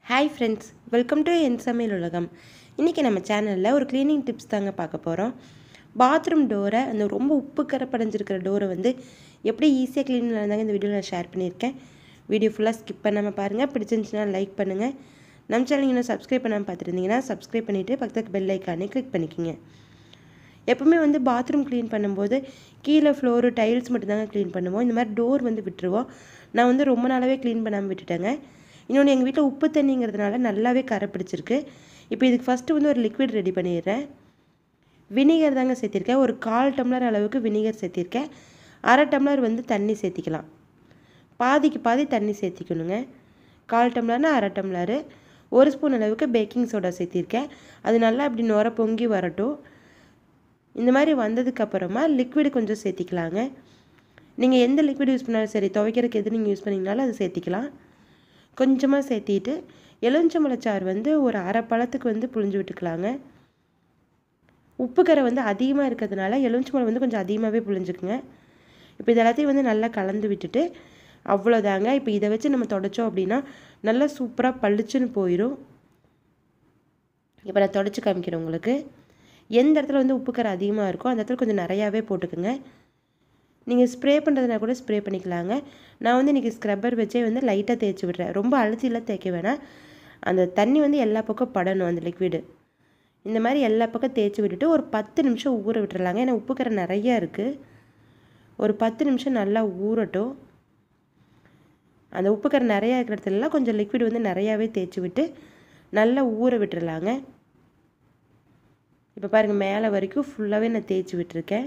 hi friends welcome to என் சமையல் உலகம் இன்றைக்கி நம்ம சேனலில் ஒரு க்ளீனிங் டிப்ஸ் தாங்க பார்க்க போகிறோம் பாத்ரூம் டோரை அந்த ரொம்ப உப்பு கரைப்படைஞ்சிருக்கிற டோரை வந்து எப்படி ஈஸியாக க்ளீன் பண்ணாங்க இந்த வீடியோவில் நான் ஷேர் பண்ணியிருக்கேன் வீடியோ ஃபுல்லாக ஸ்கிப் பண்ணாமல் பாருங்கள் பிடிச்சிருந்துச்சுன்னா லைக் பண்ணுங்கள் நம்ம சேனல் இன்னும் சப்ஸ்கிரைப் பண்ணாமல் பார்த்துருந்தீங்கன்னா சப்ஸ்கிரைப் பண்ணிவிட்டு பக்கத்துக்கு பெல் ஐக்கானே கிளிக் பண்ணிக்கோங்க எப்பவுமே வந்து பாத்ரூம் க்ளீன் பண்ணும்போது கீழே ஃப்ளோரு டைல்ஸ் மட்டும்தாங்க க்ளீன் பண்ணுவோம் இந்த மாதிரி டோர் வந்து விட்டுருவோம் நான் வந்து ரொம்ப நாளாகவே க்ளீன் பண்ணாமல் விட்டுட்டேங்க இன்னொன்று எங்கள் வீட்டில் உப்பு தண்ணிங்கிறதுனால நல்லாவே கரை பிடிச்சிருக்கு இப்போ இதுக்கு ஃபஸ்ட்டு வந்து ஒரு லிக்விட் ரெடி பண்ணிடுறேன் வினிகர் தாங்க சேர்த்திருக்கேன் ஒரு கால் டம்ளர் அளவுக்கு வினிகர் சேர்த்திருக்கேன் அரை டம்ளர் வந்து தண்ணி சேர்த்திக்கலாம் பாதிக்கு பாதி தண்ணி சேர்த்திக்கணுங்க கால் டம்ளர்னா அரை டம்ளரு ஒரு ஸ்பூன் அளவுக்கு பேக்கிங் சோடா சேர்த்திருக்கேன் அது நல்லா இப்படி நுர பொங்கி வரட்டும் இந்த மாதிரி வந்ததுக்கப்புறமா லிக்விடு கொஞ்சம் சேர்த்திக்கலாங்க நீங்கள் எந்த லிக்விட் யூஸ் பண்ணாலும் சரி துவைக்கிறதுக்கு எது நீங்கள் யூஸ் பண்ணிங்கனாலும் அது சேர்த்திக்கலாம் கொஞ்சமாக சேர்த்திட்டு எலுமிச்சம்பழச்சாறு வந்து ஒரு அரை பழத்துக்கு வந்து புழிஞ்சு விட்டுக்கலாங்க உப்பு கரை வந்து அதிகமாக இருக்கிறதுனால எலுமிச்சம்பழம் வந்து கொஞ்சம் அதிகமாகவே புழிஞ்சுக்குங்க இப்போ இது எல்லாத்தையும் வந்து நல்லா கலந்து விட்டுட்டு அவ்வளோதாங்க இப்போ இதை வச்சு நம்ம தொடச்சோம் அப்படின்னா நல்லா சூப்பராக பளிச்சுன்னு போயிடும் இப்போ நான் தொடச்சி காமிக்கிறேன் உங்களுக்கு எந்த இடத்துல வந்து உப்பு கரை அதிகமாக இருக்கோ அந்த இடத்துல கொஞ்சம் நிறையாவே போட்டுக்குங்க நீங்கள் ஸ்ப்ரே பண்ணுறதுனா கூட ஸ்ப்ரே பண்ணிக்கலாங்க நான் வந்து இன்றைக்கி ஸ்க்ரப்பர் வச்சே வந்து லைட்டாக தேய்ச்சி விட்றேன் ரொம்ப அழுத்திலாம் தேய்க்க வேணாம் அந்த தண்ணி வந்து எல்லா பக்கம் படணும் அந்த லிக்விடு இந்த மாதிரி எல்லா பக்கம் தேய்ச்சி விட்டுட்டு ஒரு பத்து நிமிஷம் ஊற விட்டுறலாங்க ஏன்னா உப்பு கரை நிறையா இருக்குது ஒரு பத்து நிமிஷம் நல்லா ஊறட்டும் அந்த உப்பு கரை நிறையா இருக்கிற இடத்துலலாம் கொஞ்சம் லிக்விட் வந்து நிறையாவே தேய்ச்சி விட்டு நல்லா ஊற விட்டுறலாங்க இப்போ பாருங்கள் மேலே வரைக்கும் ஃபுல்லாகவே நான் தேய்ச்சி விட்டுருக்கேன்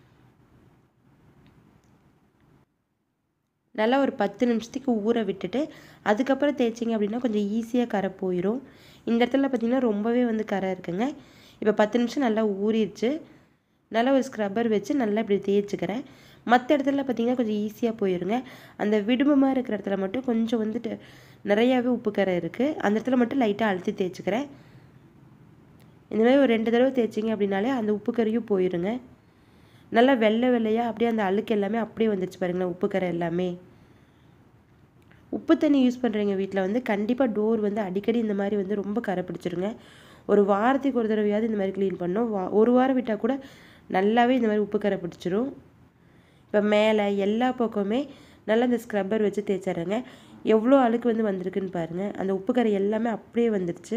நல்லா ஒரு பத்து நிமிஷத்துக்கு ஊற விட்டுட்டு அதுக்கப்புறம் தேய்ச்சிங்க அப்படின்னா கொஞ்சம் ஈஸியாக கரை போயிடும் இந்த இடத்துல பார்த்திங்கன்னா ரொம்பவே வந்து கரை இருக்குங்க இப்போ பத்து நிமிஷம் நல்லா ஊறிடுச்சு நல்லா ஒரு ஸ்க்ரப்பர் வச்சு நல்லா இப்படி தேய்ச்சிக்கிறேன் மற்ற இடத்துல பார்த்திங்கன்னா கொஞ்சம் ஈஸியாக போயிருங்க அந்த விடுமமாக இருக்கிற இடத்துல மட்டும் கொஞ்சம் வந்துட்டு நிறையாவே உப்பு கரை இருக்குது அந்த இடத்துல மட்டும் லைட்டாக அழுத்தி தேய்ச்சிக்கிறேன் இந்த மாதிரி ஒரு ரெண்டு தடவை தேய்ச்சிங்க அப்படின்னாலே அந்த உப்பு கரையும் போயிருங்க நல்லா வெள்ளை வெள்ளையாக அப்படியே அந்த அழுக்கு எல்லாமே அப்படியே வந்துடுச்சு பாருங்களேன் உப்பு கரை எல்லாமே உப்பு தண்ணி யூஸ் பண்ணுறவங்க வீட்டில் வந்து கண்டிப்பாக டோர் வந்து அடிக்கடி இந்த மாதிரி வந்து ரொம்ப கரை பிடிச்சிருங்க ஒரு வாரத்துக்கு ஒரு தடவையாவது இந்த மாதிரி க்ளீன் பண்ணோம் வா ஒரு வாரம் விட்டால் கூட நல்லாவே இந்த மாதிரி உப்பு கரை பிடிச்சிரும் இப்போ மேலே எல்லா பக்கமே நல்லா இந்த ஸ்க்ரப்பர் வச்சு தேய்ச்சிட்றேங்க எவ்வளோ அழுக்கு வந்து வந்திருக்குன்னு பாருங்கள் அந்த உப்பு கரை எல்லாமே அப்படியே வந்துடுச்சு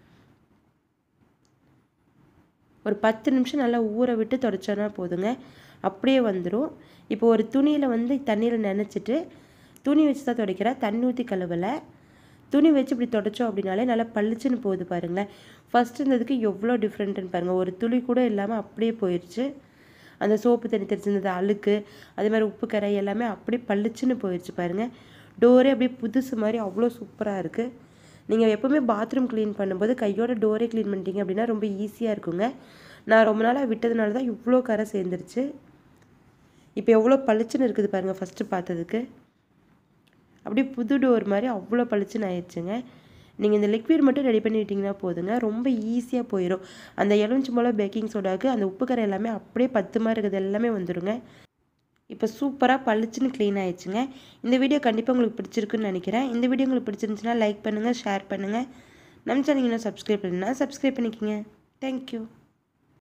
ஒரு பத்து நிமிஷம் நல்லா ஊற விட்டு தொடச்சோன்னா போதுங்க அப்படியே வந்துடும் இப்போ ஒரு துணியில் வந்து தண்ணியில் நினச்சிட்டு துணி வச்சு தான் துடைக்கிறேன் தண்ணி ஊற்றி கழுவலை துணி வச்சு இப்படி தொடச்சோம் அப்படின்னாலே நல்லா பளிச்சுன்னு போகுது பாருங்களேன் ஃபஸ்ட்டு இருந்ததுக்கு எவ்வளோ டிஃப்ரெண்ட்டுன்னு பாருங்கள் ஒரு துளி கூட இல்லாமல் அப்படியே போயிடுச்சு அந்த சோப்பு தண்ணி தெரிச்சிருந்தது அழுக்கு அதே மாதிரி உப்பு கரை எல்லாமே அப்படியே பளிச்சுன்னு போயிடுச்சு பாருங்கள் டோரே அப்படியே புதுசு மாதிரி அவ்வளோ சூப்பராக இருக்குது நீங்கள் எப்போவுமே பாத்ரூம் க்ளீன் பண்ணும்போது கையோட டோரே க்ளீன் பண்ணிட்டீங்க அப்படின்னா ரொம்ப ஈஸியாக இருக்குங்க நான் ரொம்ப நாளாக விட்டதுனால தான் இவ்வளோ கரை சேர்ந்துருச்சு இப்போ எவ்வளோ பளிச்சுன்னு இருக்குது பாருங்கள் ஃபஸ்ட்டு பார்த்ததுக்கு அப்படியே புது டோர் மாதிரி அவ்வளோ பளிச்சுன்னு ஆயிடுச்சுங்க நீங்கள் இந்த லிக்விட் மட்டும் ரெடி பண்ணிட்டீங்கன்னா போதுங்க ரொம்ப ஈஸியாக போயிடும் அந்த எலுமிச்சம்பழம் பேக்கிங் சோடாவுக்கு அந்த உப்பு கரை எல்லாமே அப்படியே பத்து மாதிரி இருக்குது எல்லாமே வந்துடுங்க இப்போ சூப்பராக பளிச்சுன்னு க்ளீன் ஆயிடுச்சுங்க இந்த வீடியோ கண்டிப்பாக உங்களுக்கு பிடிச்சிருக்குன்னு நினைக்கிறேன் இந்த வீடியோ உங்களுக்கு பிடிச்சிருந்துச்சுன்னா லைக் பண்ணுங்கள் ஷேர் பண்ணுங்கள் நம்ம சேனல் இன்னும் சப்ஸ்கிரைப் பண்ணுன்னா சப்ஸ்கிரைப் பண்ணிக்கோங்க தேங்க்யூ